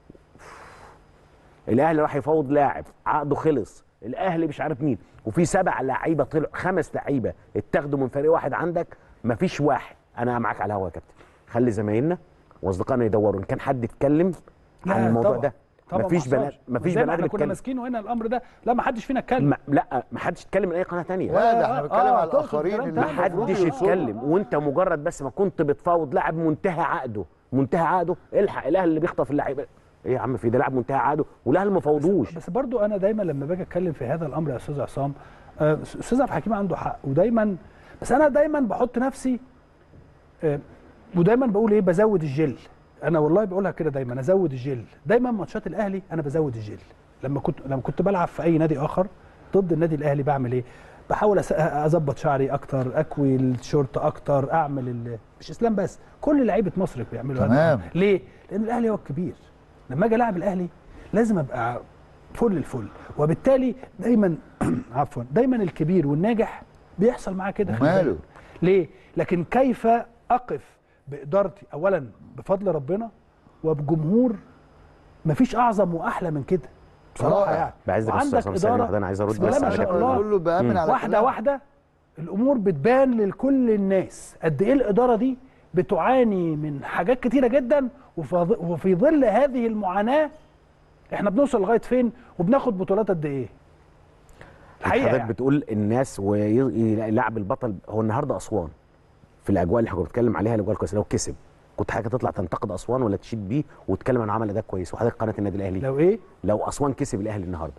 الاهلي راح يفاوض لاعب عقده خلص الاهلي مش عارف مين وفي سبع لعيبه طلعوا خمس لعيبه اتاخدوا من فريق واحد عندك مفيش واحد انا معاك على الهوا يا كابتن خلي زمايلنا واصدقائنا يدوروا ان كان حد اتكلم عن لا، الموضوع طبعا. ده طبعا مفيش ما بنات حصلش. مفيش زي ما بني احنا ادم كنا اتكلم ماسكينه هنا الامر ده لا ما حدش فينا اتكلم ما لا ما حدش اتكلم من اي قناه تانية لا ده احنا آه، بنتكلم آه، على تقصد الاخرين كلام اللي تاني. ما المفروض حدش يوصلوا. يتكلم وانت مجرد بس ما كنت بتفاوض لاعب منتهى عقده منتهى عقده الحق الاهلي اللي بيخطف اللعيبه ايه يا عم في ده لاعب منتهى عقده والاهلي ما فاوضوش بس برضو انا دايما لما باجي اتكلم في هذا الامر يا استاذ عصام آه، استاذ عبد الحكيم عنده حق ودايما بس انا دايما بحط نفسي آه، ودايما بقول ايه بزود الجل انا والله بقولها كده دايما ازود الجل دايما ماتشات الاهلي انا بزود الجل لما كنت لما كنت بلعب في اي نادي اخر ضد النادي الاهلي بعمل ايه بحاول أس- اظبط شعري اكتر اكوي الشورت اكتر اعمل ال... مش اسلام بس كل لعيبه مصر بيعملوا هذا تمام. الأمر. ليه لان الاهلي هو الكبير لما اجي العب الاهلي لازم ابقى فل الفل وبالتالي دايما عفوا دايما الكبير والناجح بيحصل معاه كده خلي وماله؟ بالك. ليه لكن كيف اقف بادارتي اولا بفضل ربنا وبجمهور مفيش اعظم واحلى من كده بصراحه رائع. يعني بعز بس وعندك عصام ثانية إدارة واحدة، أنا عايز أرد بسم الله بس ما على شاء كابتن. الله اقول له بامن على واحده كلامك. واحده الامور بتبان لكل الناس قد ايه الاداره دي بتعاني من حاجات كتيره جدا وفي وفي ظل هذه المعاناه احنا بنوصل لغايه فين وبناخد بطولات قد ايه الحقيقه حضرتك يعني. بتقول الناس ويلعب البطل هو النهارده اسوان في الاجواء اللي احنا كنا بنتكلم عليها الاجواء الكويسه لو كسب كنت حضرتك تطلع تنتقد اسوان ولا تشيد بيه وتتكلم عن عمل اداء كويس وحضرتك قناه النادي الاهلي لو ايه لو اسوان كسب الاهلي النهارده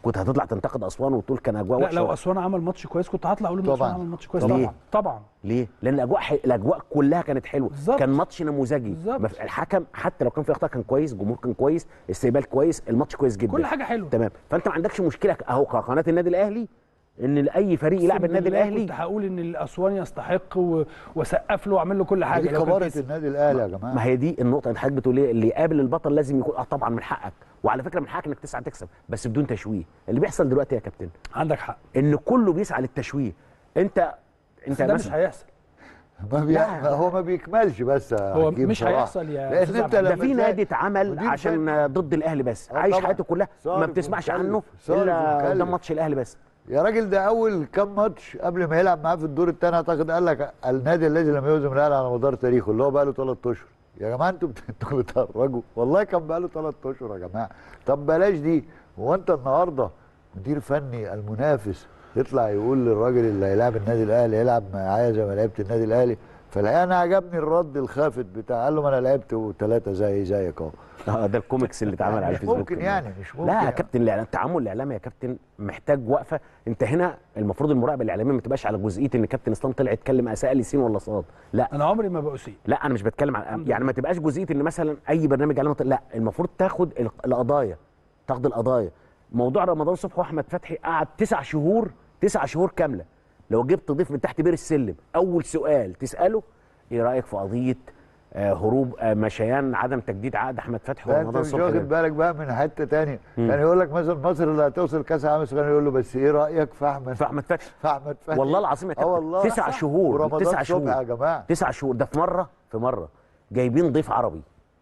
كنت هتطلع تنتقد اسوان وتقول كان اجواء لا وحشه لو اسوان عمل ماتش كويس كنت هطلع اقول ان طبعاً. اسوان عمل ماتش كويس طبعاً. طبعا طبعا ليه؟ لان الاجواء ح... الاجواء كلها كانت حلوه بالظبط. كان ماتش نموذجي بالظبط. مف- الحكم حتى لو كان في اخطاء كان كويس الجمهور كان كويس استقبال كويس الماتش كويس جدا كل حاجه حلوه تمام فانت ما عندكش مشكله اهو كقناه النادي الاهلي ان اي فريق يلعب أقسم النادي بالله الاهلي كنت هقول ان الاسوان يستحق و... واسقف له واعمل له كل حاجه دي لو كان كبارة كسب. النادي الاهلي يا جماعه ما هي دي النقطه انت حضرتك بتقول ايه اللي يقابل البطل لازم يكون اه طبعا من حقك وعلى فكره من حقك انك تسعى تكسب بس بدون تشويه اللي بيحصل دلوقتي يا كابتن عندك حق ان كله بيسعى للتشويه انت انت ده مش مثلا هيحصل ما بي... لا. ما هو ما بيكملش بس يا هو حكيم مش بصراحة. هيحصل يا لان أستاذ انت عبد ده لما في تلاقي نادي اتعمل مدير عشان فني- ضد الاهلي بس آه عايش طبعاً. حياته كلها ما صارف بتسمعش ومكلف. عنه صارف الا ومكلف. قدام ماتش الاهلي بس يا راجل ده اول كام ماتش قبل ما يلعب معاه في الدور الثاني اعتقد قال لك النادي الذي لم يهزم الاهلي على مدار تاريخه اللي هو بقى له ثلاث اشهر يا جماعه انتوا بت- انتوا بتهرجوا والله كان بقى له ثلاث اشهر يا جماعه طب بلاش دي هو انت النهارده مدير فني المنافس يطلع يقول للراجل اللي هيلاعب النادي الاهلي يلعب معايا زي ما لعبت النادي الاهلي فالحقيقه انا عجبني الرد الخافت بتاع قال له ما انا لعبت ثلاثه زي زيك اهو اه ده الكوميكس اللي اتعمل على مش الفيسبوك ممكن يعني مش ممكن لا يا يعني. كابتن الإعلام- التعامل الاعلامي يا كابتن محتاج وقفه انت هنا المفروض المراقبه الاعلاميه ما تبقاش على جزئيه ان كابتن اسلام طلع يتكلم اساء لي سين ولا صاد لا انا عمري ما بأسيء لا انا مش بتكلم عن الحمد يعني ما تبقاش جزئيه ان مثلا اي برنامج اعلامي لا المفروض تاخد ال- القضايا تاخد القضايا موضوع رمضان صبحي واحمد فتحي قعد تسع شهور تسع شهور كامله لو جبت ضيف من تحت بير السلم اول سؤال تساله ايه رايك في قضيه آه، هروب آه، مشيان عدم تجديد عقد احمد فتحي لا انت ورمضان مش صبحي واخد ده؟ بالك بقى من حته تانية كان يقول لك مثلا مصر اللي هتوصل كاس العالم الصغير يقول له بس ايه رايك في احمد في احمد فتحي في احمد فتحي والله العظيم يا اه كابتن والله تسع صح. شهور ورمضان تسع صبحي شهور يا جماعه تسع شهور ده في مره في مره جايبين ضيف عربي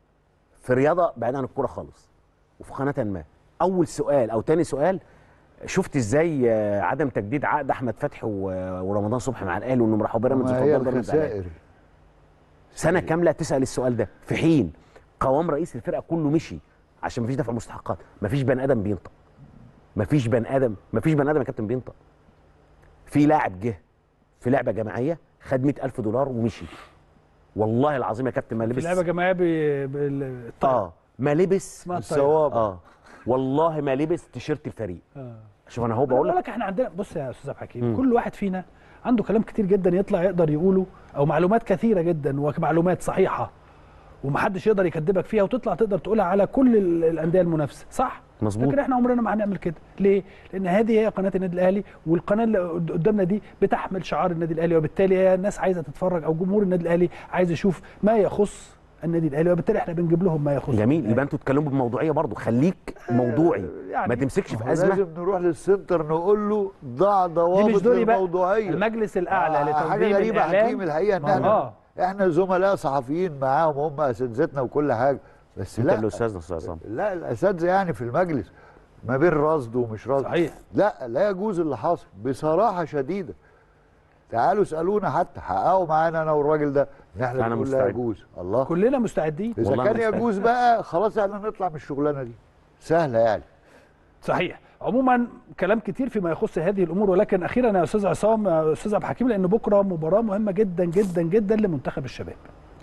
في رياضه بعيد عن الكوره خالص وفي قناه ما اول سؤال او تاني سؤال شفت ازاي آه، عدم تجديد عقد احمد فتحي و- ورمضان صبحي مع الاهلي وانهم راحوا بيراميدز ما هي وفضلوا بيراميدز على الأهلي. الخسائر سنه كامله تسال السؤال ده في حين قوام رئيس الفرقه كله مشي عشان مفيش دفع مستحقات مفيش بني ادم بينطق مفيش بني ادم مفيش بني ادم يا كابتن بينطق في لاعب جه في لعبه جماعيه خد 100000 دولار ومشي والله العظيم يا كابتن ما في لبس لعبه جماعيه ب- بالطاقه اه ما لبس اسمها الطايرة. الصواب اه والله ما لبس تيشيرت الفريق آه. شوف انا هو بقول بقول لك لك احنا عندنا بص يا استاذ عبد الحكيم كل واحد فينا عنده كلام كتير جدا يطلع يقدر يقوله او معلومات كثيره جدا ومعلومات صحيحه ومحدش يقدر يكذبك فيها وتطلع تقدر تقولها على كل ال- الانديه المنافسه صح مظبوط. لكن احنا عمرنا ما هنعمل كده ليه لان هذه هي قناه النادي الاهلي والقناه اللي قد- قدامنا دي بتحمل شعار النادي الاهلي وبالتالي هي الناس عايزه تتفرج او جمهور النادي الاهلي عايز يشوف ما يخص النادي الاهلي وبالتالي احنا بنجيب لهم ما يخص جميل النادي يبقى انتوا تتكلموا بموضوعيه برضه خليك موضوعي يعني ما تمسكش في هو ازمه لازم نروح للسنتر نقول له ضع دي ضوابط مش دوري بقى للموضوعيه المجلس الاعلى آه، لتنظيم حاجه غريبه الإعلام. حكيم الحقيقه ان ما هو- احنا آه. احنا زملاء صحفيين معاهم هم اساتذتنا وكل حاجه بس انت لا اللي استاذنا استاذ عصام لا الاساتذه يعني في المجلس ما بين رصد ومش رصد صحيح. لا لا يجوز اللي حاصل بصراحه شديده تعالوا اسالونا حتى حققوا معانا انا والراجل ده ان احنا أنا بنقول لا مستعد. يجوز الله كلنا مستعدين اذا والله كان مستعد. يجوز بقى خلاص احنا نطلع من الشغلانه دي سهله يعني صحيح عموما كلام كتير فيما يخص هذه الامور ولكن اخيرا يا استاذ عصام يا استاذ عبد الحكيم لان بكره مباراه مهمه جدا جدا جدا لمنتخب الشباب.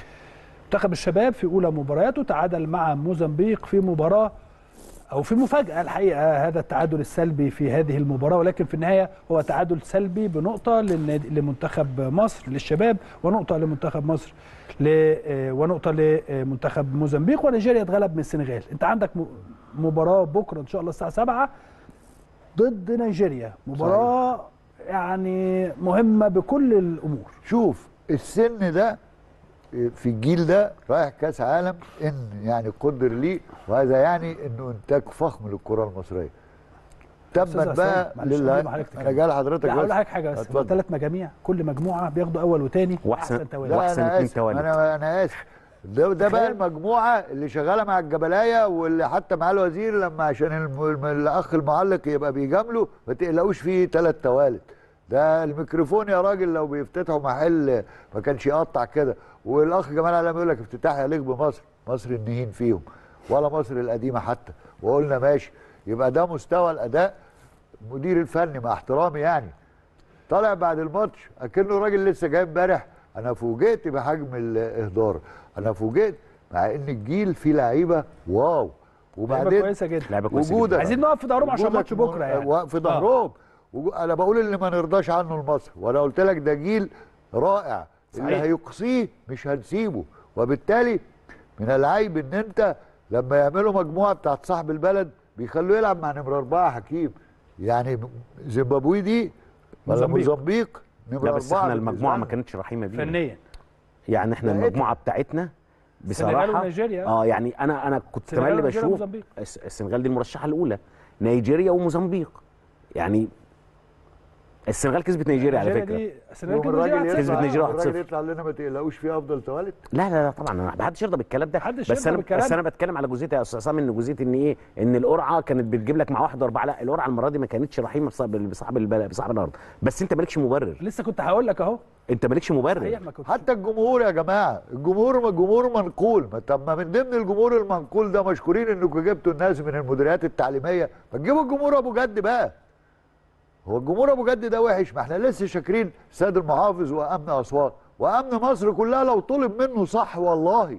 منتخب الشباب في اولى مبارياته تعادل مع موزمبيق في مباراه او في مفاجاه الحقيقه هذا التعادل السلبي في هذه المباراه ولكن في النهايه هو تعادل سلبي بنقطه للنادي لمنتخب مصر للشباب ونقطه لمنتخب مصر ل آه، ونقطه لمنتخب موزمبيق ونيجيريا اتغلب من السنغال انت عندك م- مباراه بكره ان شاء الله الساعه 7 ضد نيجيريا مباراه يعني مهمه بكل الامور شوف السن ده في الجيل ده رايح كاس عالم ان يعني قدر ليه وهذا يعني انه انتاج فخم للكره المصريه أستاذ تبا عصام، بقى معلش لله قبل ما حضرتك انا تكمل. جاي لحضرتك لا هقول بس. لحضرتك حاجه بس اتفضل. ثلاث مجاميع كل مجموعه بياخدوا اول وثاني واحسن توالي لا واحسن انا اتنين اسف توالد. انا انا اسف ده ده بقى المجموعه اللي شغاله مع الجبلايه واللي حتى مع الوزير لما عشان الم- الم- الاخ المعلق يبقى بيجامله ما تقلقوش فيه ثلاث توالد ده الميكروفون يا راجل لو بيفتتحوا محل ما كانش يقطع كده والاخ جمال علام يقول لك افتتاح يليق بمصر مصر النهين فيهم ولا مصر القديمه حتى وقلنا ماشي يبقى ده مستوى الاداء المدير الفني مع احترامي يعني طالع بعد الماتش اكنه راجل لسه جاي امبارح انا فوجئت بحجم الاهدار انا فوجئت مع ان الجيل فيه لعيبه واو لعبه وبعدين كويسه جدا لعبه كويسه وجودك- جدا. عايزين نقف في ظهرهم عشان وجودك ماتش بكره يعني و- في ظهرهم وجو... انا بقول اللي ما نرضاش عنه لمصر وانا قلت لك ده جيل رائع اللي صحيح. هيقصيه مش هنسيبه وبالتالي من العيب ان انت لما يعملوا مجموعه بتاعت صاحب البلد بيخلوه يلعب مع نمره اربعه حكيم يعني زيمبابوي دي ولا موزمبيق. موزمبيق نمره لا بس اربعه احنا بالنسبة المجموعه ما لنا. كانتش رحيمه بينا فنيا يعني احنا لقيتها. المجموعه بتاعتنا السنغال بصراحه ونيجيريا. اه يعني انا انا كنت السنغال تملي ونيجيريا بشوف وموزمبيق. الس- السنغال دي المرشحه الاولى نيجيريا وموزمبيق يعني السنغال كسبت نيجيريا على نيجيريا فكره دي السنغال يوم كسبت الراجل نيجيريا كسبت يطلع نيجيريا 1-0. الراجل يطلع لنا ما تقلقوش فيه افضل توالد لا لا لا طبعا انا ما حدش يرضى بالكلام ده محدش بس يرضى انا بالكلام بس ده. انا بتكلم على جزئيه يا استاذ عصام ان جزئيه ان ايه ان القرعه كانت بتجيب لك مع واحد واربعه لا القرعه المره دي ما كانتش رحيمه بصاحب بصاحب البلد بصاحب الارض بس انت مالكش مبرر لسه كنت هقول لك اهو انت مالكش مبرر صحيح ما كنت حتى الجمهور يا جماعه الجمهور الجمهور منقول ما طب ما من ضمن الجمهور المنقول ده مشكورين انكم جبتوا الناس من المديريات التعليميه ما تجيبوا الجمهور ابو جد بقى هو الجمهور ابو جد ده وحش ما احنا لسه شاكرين سيد المحافظ وامن اسوان وامن مصر كلها لو طلب منه صح والله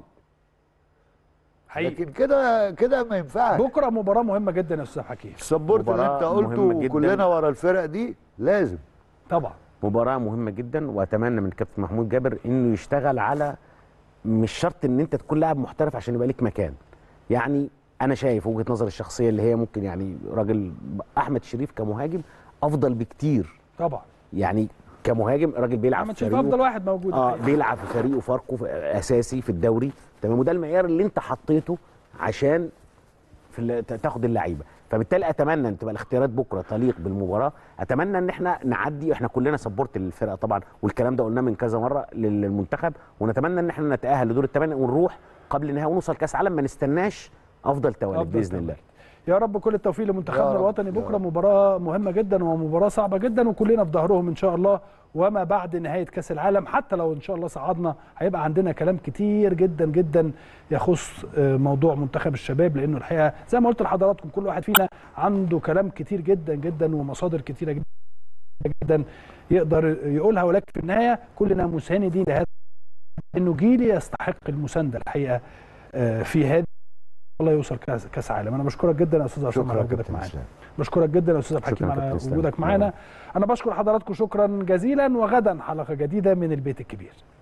حقيقي لكن كده كده ما ينفعش بكره مباراه مهمه جدا يا استاذ حكيم السبورت اللي مباراة انت مهمة قلته جداً. كلنا ورا الفرق دي لازم طبعا مباراة مهمة جدا واتمنى من كابتن محمود جابر انه يشتغل على مش شرط ان انت تكون لاعب محترف عشان يبقى ليك مكان. يعني انا شايف وجهة نظري الشخصية اللي هي ممكن يعني راجل احمد شريف كمهاجم افضل بكتير طبعا يعني كمهاجم راجل بيلعب احمد في شريف فريقه افضل واحد موجود اه الحقيقة. بيلعب في فريقه فاركو في- اساسي في الدوري تمام وده المعيار اللي انت حطيته عشان في ال- ت- تاخد اللعيبه فبالتالي اتمنى ان تبقى الاختيارات بكره تليق بالمباراه اتمنى ان احنا نعدي احنا كلنا سبورت للفرقه طبعا والكلام ده قلناه من كذا مره لل- للمنتخب ونتمنى ان احنا نتاهل لدور الثمانيه ونروح قبل النهائي ونوصل كاس عالم ما نستناش افضل توالد أفضل باذن توالد. الله يا رب كل التوفيق يا لمنتخبنا رب، الوطني يا بكره رب. مباراه مهمه جدا ومباراه صعبه جدا وكلنا في ظهرهم ان شاء الله وما بعد نهايه كاس العالم حتى لو ان شاء الله صعدنا هيبقى عندنا كلام كتير جدا جدا يخص آه، موضوع منتخب الشباب لانه الحقيقه زي ما قلت لحضراتكم كل واحد فينا عنده كلام كتير جدا جدا ومصادر كتيره جدا جدا يقدر يقولها ولكن في النهايه كلنا مساندين لهذا انه جيل يستحق المسانده الحقيقه آه، في هذه الله يوصل كاس كاس عالم انا بشكرك جدا يا استاذ عصام على شكرا وجودك كابتن معانا اسلام بشكرك جدا يا استاذ عبد الحكيم شكراً على كابتن إسلام. وجودك معانا انا بشكر حضراتكم شكرا جزيلا وغدا حلقه جديده من البيت الكبير